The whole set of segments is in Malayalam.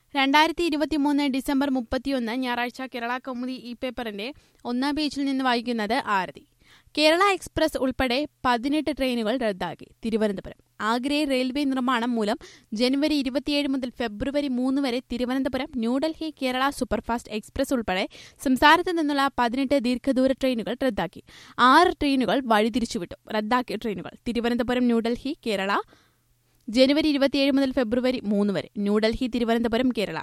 രണ്ടായിരത്തി ഇരുപത്തിമൂന്ന് ഡിസംബർ മുപ്പത്തിയൊന്ന് ഞായറാഴ്ച കേരള കൗമുദി ഇ പേപ്പറിന്റെ ഒന്നാം പേജിൽ നിന്ന് വായിക്കുന്നത് ആരതി കേരള എക്സ്പ്രസ് ഉൾപ്പെടെ പതിനെട്ട് ട്രെയിനുകൾ റദ്ദാക്കി തിരുവനന്തപുരം ആഗ്രയിൽ റെയിൽവേ നിർമ്മാണം മൂലം ജനുവരി ഇരുപത്തിയേഴ് മുതൽ ഫെബ്രുവരി മൂന്ന് വരെ തിരുവനന്തപുരം ന്യൂഡൽഹി കേരള സൂപ്പർഫാസ്റ്റ് എക്സ്പ്രസ് ഉൾപ്പെടെ സംസ്ഥാനത്ത് നിന്നുള്ള പതിനെട്ട് ദീർഘദൂര ട്രെയിനുകൾ റദ്ദാക്കി ആറ് ട്രെയിനുകൾ വഴിതിരിച്ചുവിട്ടു റദ്ദാക്കിയ ട്രെയിനുകൾ തിരുവനന്തപുരം ന്യൂഡൽഹി കേരള ജനുവരി ഇരുപത്തിയേഴ് മുതൽ ഫെബ്രുവരി മൂന്ന് വരെ ന്യൂഡൽഹി തിരുവനന്തപുരം കേരള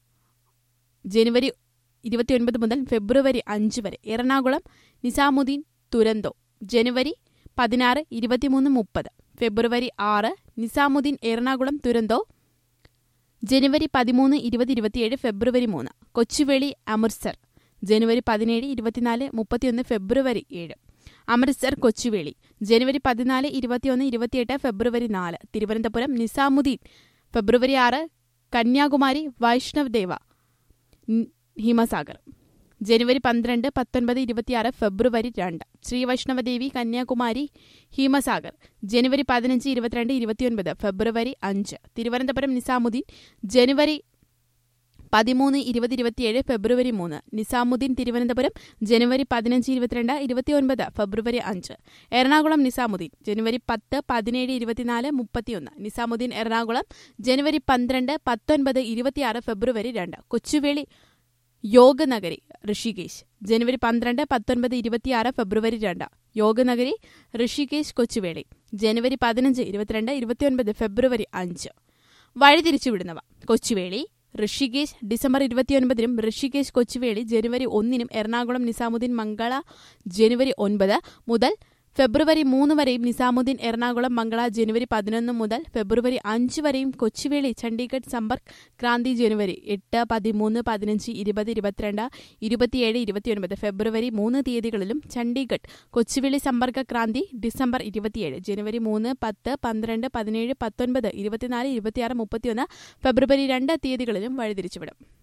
ജനുവരി ഇരുപത്തിയൊൻപത് മുതൽ ഫെബ്രുവരി അഞ്ച് വരെ എറണാകുളം നിസാമുദ്ദീൻ തുരന്തോ ജനുവരി പതിനാറ് ഇരുപത്തിമൂന്ന് മുപ്പത് ഫെബ്രുവരി ആറ് നിസാമുദ്ദീൻ എറണാകുളം തുരന്തോ ജനുവരി പതിമൂന്ന് ഇരുപത് ഇരുപത്തിയേഴ് ഫെബ്രുവരി മൂന്ന് കൊച്ചുവേളി അമൃത്സർ ജനുവരി പതിനേഴ് ഇരുപത്തിനാല് മുപ്പത്തിയൊന്ന് ഫെബ്രുവരി ഏഴ് അമൃത്സർ കൊച്ചുവേളി ജനുവരി പതിനാല് ഇരുപത്തിയൊന്ന് ഇരുപത്തിയെട്ട് ഫെബ്രുവരി നാല് തിരുവനന്തപുരം നിസാമുദ്ദീൻ ഫെബ്രുവരി ആറ് കന്യാകുമാരി വൈഷ്ണവ് ദേവ ൻ- ഹിമസാഗർ ജനുവരി പന്ത്രണ്ട് പത്തൊൻപത് ഇരുപത്തിയാറ് ഫെബ്രുവരി രണ്ട് ശ്രീ വൈഷ്ണവദേവി കന്യാകുമാരി ഹിമസാഗർ ജനുവരി പതിനഞ്ച് ഇരുപത്തിരണ്ട് ഇരുപത്തിയൊൻപത് ഫെബ്രുവരി അഞ്ച് തിരുവനന്തപുരം നിസാമുദ്ദീൻ ജനുവരി പതിമൂന്ന് ഇരുപത് ഇരുപത്തിയേഴ് ഫെബ്രുവരി മൂന്ന് നിസാമുദ്ദീൻ തിരുവനന്തപുരം ജനുവരി പതിനഞ്ച് ഇരുപത്തിരണ്ട് ഇരുപത്തിയൊൻപത് ഫെബ്രുവരി അഞ്ച് എറണാകുളം നിസാമുദ്ദീൻ ജനുവരി പത്ത് പതിനേഴ് ഇരുപത്തിനാല് മുപ്പത്തിയൊന്ന് നിസാമുദ്ദീൻ എറണാകുളം ജനുവരി പന്ത്രണ്ട് പത്തൊൻപത് ഇരുപത്തിയാറ് ഫെബ്രുവരി രണ്ട് കൊച്ചുവേളി യോഗനഗരി ഋഷികേശ് ജനുവരി പന്ത്രണ്ട് പത്തൊൻപത് ഇരുപത്തിയാറ് ഫെബ്രുവരി രണ്ട് യോഗനഗരി ഋഷികേശ് കൊച്ചുവേളി ജനുവരി പതിനഞ്ച് ഇരുപത്തിരണ്ട് ഇരുപത്തിയൊൻപത് ഫെബ്രുവരി അഞ്ച് വഴിതിരിച്ചുവിടുന്നവ കൊച്ചുവേളി ഋഷികേശ് ഡിസംബർ ഇരുപത്തിയൊൻപതിനും ഋഷികേശ് കൊച്ചുവേളി ജനുവരി ഒന്നിനും എറണാകുളം നിസാമുദ്ദീൻ മംഗള ജനുവരി ഒൻപത് മുതൽ ഫെബ്രുവരി മൂന്ന് വരെയും നിസാമുദ്ദീൻ എറണാകുളം മംഗള ജനുവരി പതിനൊന്ന് മുതൽ ഫെബ്രുവരി അഞ്ച് വരെയും കൊച്ചുവേളി ചണ്ഡീഗഡ് സമ്പർക്ക് ക്രാന്തി ജനുവരി എട്ട് പതിമൂന്ന് പതിനഞ്ച് ഇരുപത് ഇരുപത്തിരണ്ട് ഇരുപത്തിയേഴ് ഇരുപത്തിയൊൻപത് ഫെബ്രുവരി മൂന്ന് തീയതികളിലും ചണ്ഡീഗഡ് കൊച്ചുവേളി സമ്പർക്ക് ക്രാന്തി ഡിസംബർ ഇരുപത്തിയേഴ് ജനുവരി മൂന്ന് പത്ത് പന്ത്രണ്ട് പതിനേഴ് പത്തൊൻപത് ഇരുപത്തിനാല് ഇരുപത്തിയാറ് മുപ്പത്തിയൊന്ന് ഫെബ്രുവരി രണ്ട് തീയതികളിലും വഴിതിരിച്ചുവിടും